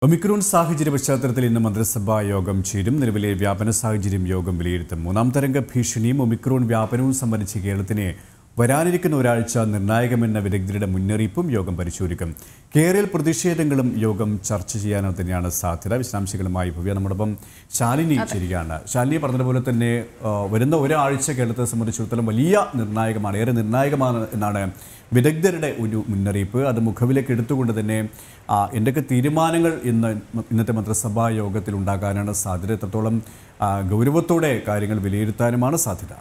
Omicron സാഹചര്യ പശ്ചാത്തലത്തിൽ ഇന്ന് മന്ത്രിസഭാ യോഗം ചേരും നിലവിലെ വ്യാപന സാഹചര്യം യോഗം വിലയിരുത്തും മൂന്നാം തരംഗ ഭീഷണിയും ഒമിക്രോൺ വ്യാപനവും സംബന്ധിച്ച് കേരളത്തിന് വരാനിരിക്കുന്ന ഒരാഴ്ച നിർണായകമെന്ന വിദഗ്ധരുടെ മുന്നറിയിപ്പും യോഗം പരിശോധിക്കും കേരള പ്രതിഷേധങ്ങളും യോഗം ചർച്ച ചെയ്യാനോ തന്നെയാണ് സാധ്യത വിശദാംശങ്ങളുമായി ഭവ്യ നമ്മോടൊപ്പം ശാലിനി ചേരുകയാണ് ശാലിനി പറഞ്ഞതുപോലെ തന്നെ ആ, വരുന്ന ഒരാഴ്ച കേരളത്തെ സംബന്ധിച്ചിടത്തോളം വലിയ നിർണായകമാണ് ഏറെ നിർണായകമാണ് എന്നാണ് വിദഗ്ധരുടെ ഒരു മുന്നറിയിപ്പ് അത് മുഖവിലേക്ക് എടുത്തുകൊണ്ട് തന്നെ ആ, എന്തൊക്കെ തീരുമാനങ്ങൾ ഇന്ന് ഇന്നത്തെ മന്ത്രിസഭാ യോഗത്തിൽ ഉണ്ടാകാനാണ് സാധ്യത എത്രത്തോളം ആ, ഗൗരവത്തോടെ കാര്യങ്ങൾ വിലയിരുത്താനുമാണ് സാധ്യത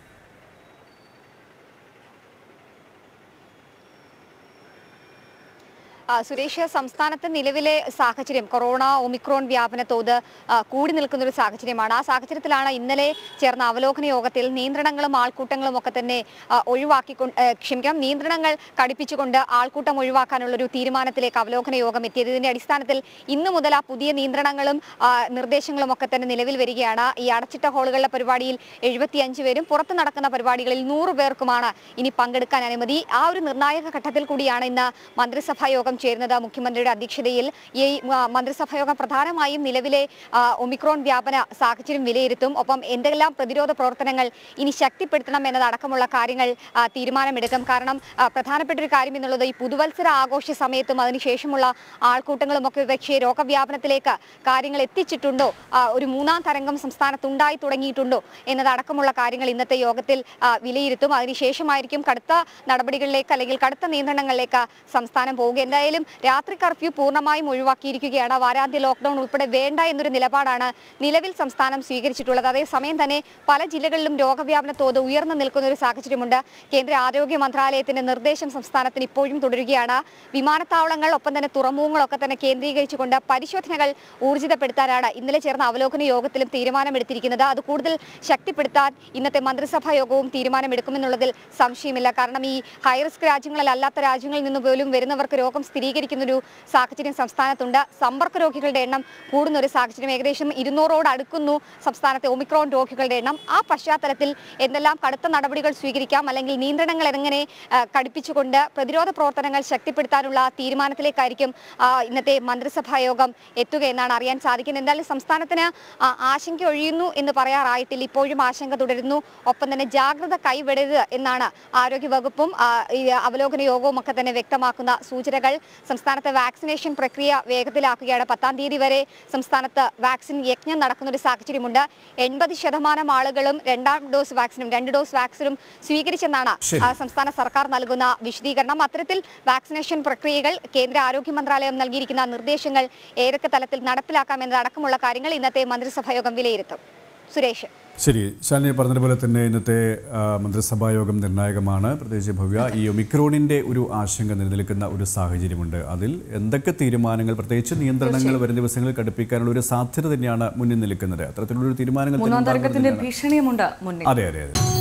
ആ, സുരേഷ് സംസ്ഥാനത്ത് നിലവിലെ സാഹചര്യം കൊറോണ ഒമിക്രോൺ വ്യാപന തോത് ആ, കൂടി നിൽക്കുന്ന ഒരു സാഹചര്യമാണ് ആ സാഹചര്യത്തിലാണ് ഇന്നലെ ചേർന്ന അവലോകന യോഗത്തിൽ നിയന്ത്രണങ്ങളും ആൾക്കൂട്ടങ്ങളും ഒക്കെ തന്നെ ആ, ഒഴിവാക്കിക്കൊണ്ട് ആ, ക്ഷമിക്കണം നിയന്ത്രണങ്ങൾ കടുപ്പിച്ചുകൊണ്ട് ആൾക്കൂട്ടം ഒഴിവാക്കാനുള്ള ഒരു തീരുമാനത്തിലേക്ക് അവലോകന യോഗം എത്തിയത് ഇതിന്റെ അടിസ്ഥാനത്തിൽ ഇന്നു മുതൽ ആ പുതിയ നിയന്ത്രണങ്ങളും ആ, നിർദ്ദേശങ്ങളും ഒക്കെ തന്നെ നിലവിൽ വരികയാണ് ഈ അടച്ചിട്ട ഹാളുകളിലെ പരിപാടിയിൽ എഴുപത്തിയഞ്ച് പേരും പുറത്ത് നടക്കുന്ന പരിപാടികളിൽ നൂറ് പേർക്കുമാണ് ഇനി പങ്കെടുക്കാൻ അനുമതി ആ ഒരു നിർണായക ഘട്ടത്തിൽ കൂടിയാണ് ഇന്ന് മന്ത്രിസഭാ യോഗം ചേരുന്നത് മുഖ്യമന്ത്രിയുടെ അധ്യക്ഷതയിൽ ഈ ആ, മന്ത്രിസഭാ യോഗം പ്രധാനമായും നിലവിലെ ആ, ഒമിക്രോൺ വ്യാപന സാഹചര്യം വിലയിരുത്തും ഒപ്പം എന്തെല്ലാം പ്രതിരോധ പ്രവർത്തനങ്ങൾ ഇനി ശക്തിപ്പെടുത്തണം എന്നതടക്കമുള്ള കാര്യങ്ങൾ ആ, തീരുമാനമെടുക്കും കാരണം ആ, പ്രധാനപ്പെട്ട ഒരു കാര്യം എന്നുള്ളത് ഈ പുതുവത്സര ആഘോഷ സമയത്തും അതിനുശേഷമുള്ള ആൾക്കൂട്ടങ്ങളും ഒക്കെ പക്ഷേ രോഗവ്യാപനത്തിലേക്ക് കാര്യങ്ങൾ എത്തിച്ചിട്ടുണ്ടോ ആ, ഒരു മൂന്നാം തരംഗം സംസ്ഥാനത്ത് ഉണ്ടായി തുടങ്ങിയിട്ടുണ്ടോ എന്നതടക്കമുള്ള കാര്യങ്ങൾ ഇന്നത്തെ യോഗത്തിൽ ആ, വിലയിരുത്തും അതിനുശേഷമായിരിക്കും കടുത്ത നടപടികളിലേക്ക് അല്ലെങ്കിൽ കടുത്ത നിയന്ത്രണങ്ങളിലേക്ക് സംസ്ഥാനം പോവുക എന്തായാലും രാത്രി കർഫ്യൂ പൂർണ്ണമായും ഒഴിവാക്കിയിരിക്കുകയാണ് വാരാന്ത്യ ലോക്ക്ഡൌൺ ഉൾപ്പെടെ വേണ്ട എന്നൊരു നിലപാടാണ് നിലവിൽ സംസ്ഥാനം സ്വീകരിച്ചിട്ടുള്ളത് അതേസമയം തന്നെ പല ജില്ലകളിലും രോഗവ്യാപന തോത് ഉയർന്നു നിൽക്കുന്ന ഒരു സാഹചര്യമുണ്ട് കേന്ദ്ര ആരോഗ്യ മന്ത്രാലയത്തിന്റെ നിർദ്ദേശം സംസ്ഥാനത്തിന് ഇപ്പോഴും തുടരുകയാണ് വിമാനത്താവളങ്ങൾ ഒപ്പം തന്നെ തുറമുഖങ്ങളൊക്കെ തന്നെ കേന്ദ്രീകരിച്ചുകൊണ്ട് പരിശോധനകൾ ഊർജിതപ്പെടുത്താനാണ് ഇന്നലെ ചേർന്ന അവലോകന യോഗത്തിലും തീരുമാനമെടുത്തിരിക്കുന്നത് അത് കൂടുതൽ ശക്തിപ്പെടുത്താൻ ഇന്നത്തെ മന്ത്രിസഭാ യോഗവും തീരുമാനമെടുക്കുമെന്നുള്ളതിൽ സംശയമില്ല കാരണം ഈ ഹൈറിസ്ക് രാജ്യങ്ങളിലല്ലാത്ത രാജ്യങ്ങളിൽ നിന്ന് പോലും വരുന്നവർക്ക് രോഗം സ്ഥിരീകരിക്കുന്ന ഒരു സാഹചര്യം സംസ്ഥാനത്തുണ്ട് സമ്പർക്ക രോഗികളുടെ എണ്ണം കൂടുന്ന ഒരു സാഹചര്യം ഏകദേശം ഇരുന്നൂറോട് അടുക്കുന്നു സംസ്ഥാനത്തെ ഒമിക്രോൺ രോഗികളുടെ എണ്ണം ആ പശ്ചാത്തലത്തിൽ എന്തെല്ലാം കടുത്ത നടപടികൾ സ്വീകരിക്കാം അല്ലെങ്കിൽ നിയന്ത്രണങ്ങൾ എങ്ങനെ ആ, കടുപ്പിച്ചുകൊണ്ട് പ്രതിരോധ പ്രവർത്തനങ്ങൾ ശക്തിപ്പെടുത്താനുള്ള തീരുമാനത്തിലേക്കായിരിക്കും ആ, ഇന്നത്തെ മന്ത്രിസഭാ യോഗം എത്തുക എന്നാണ് അറിയാൻ സാധിക്കുന്നത് എന്തായാലും സംസ്ഥാനത്തിന് ആ, ആശങ്ക ഒഴിയുന്നു എന്ന് പറയാറായിട്ടില്ല ഇപ്പോഴും ആശങ്ക തുടരുന്നു ഒപ്പം തന്നെ ജാഗ്രത കൈവിടരുത് എന്നാണ് ആരോഗ്യ വകുപ്പും ആ, ഈ അവലോകന യോഗവും ഒക്കെ തന്നെ വ്യക്തമാക്കുന്ന സൂചനകൾ സംസ്ഥാനത്തെ വാക്സിനേഷൻ പ്രക്രിയ വേഗത്തിലാക്കുകയാണ് പത്താം തീയതി വരെ സംസ്ഥാനത്ത് വാക്സിൻ യജ്ഞം നടക്കുന്ന ഒരു സാഹചര്യമുണ്ട് എൺപത് ശതമാനം ആളുകളും രണ്ടാം ഡോസ് വാക്സിനും രണ്ട് ഡോസ് വാക്സിനും സ്വീകരിച്ചെന്നാണ് ശരി. ആ, സംസ്ഥാന സർക്കാർ നൽകുന്ന വിശദീകരണം അത്തരത്തിൽ വാക്സിനേഷൻ പ്രക്രിയകൾ കേന്ദ്ര ആരോഗ്യ മന്ത്രാലയം നൽകിയിരിക്കുന്ന നിർദ്ദേശങ്ങൾ ഏതൊക്കെ തലത്തിൽ നടപ്പിലാക്കാം എന്നതടക്കമുള്ള കാര്യങ്ങൾ ഇന്നത്തെ മന്ത്രിസഭാ യോഗം വിലയിരുത്തും സുരേഷ് ശരി ശാലിനി പറഞ്ഞതുപോലെ തന്നെ ഇന്നത്തെ ആ, മന്ത്രിസഭാ യോഗം നിർണായകമാണ് പ്രത്യേകിച്ച് ഭവ്യ ഈ ഒമിക്രോണിന്റെ ഒരു ആശങ്ക നിലനിൽക്കുന്ന ഒരു സാഹചര്യമുണ്ട് അതിൽ എന്തൊക്കെ തീരുമാനങ്ങൾ പ്രത്യേകിച്ച് നിയന്ത്രണങ്ങൾ വരും ദിവസങ്ങളിൽ കടുപ്പിക്കാനുള്ള ഒരു സാധ്യത തന്നെയാണ് മുന്നിൽ നിൽക്കുന്നത് അത്തരത്തിലുള്ള ഒരു തീരുമാനങ്ങൾ തന്നെ മൂന്നാം ഉണ്ടാകുമെന്ന് തരംഗത്തിന്റെ തന്നെയാണ്. ഭീഷണിയുമുണ്ട് മുന്നിൽ അതെ അതെ അതെ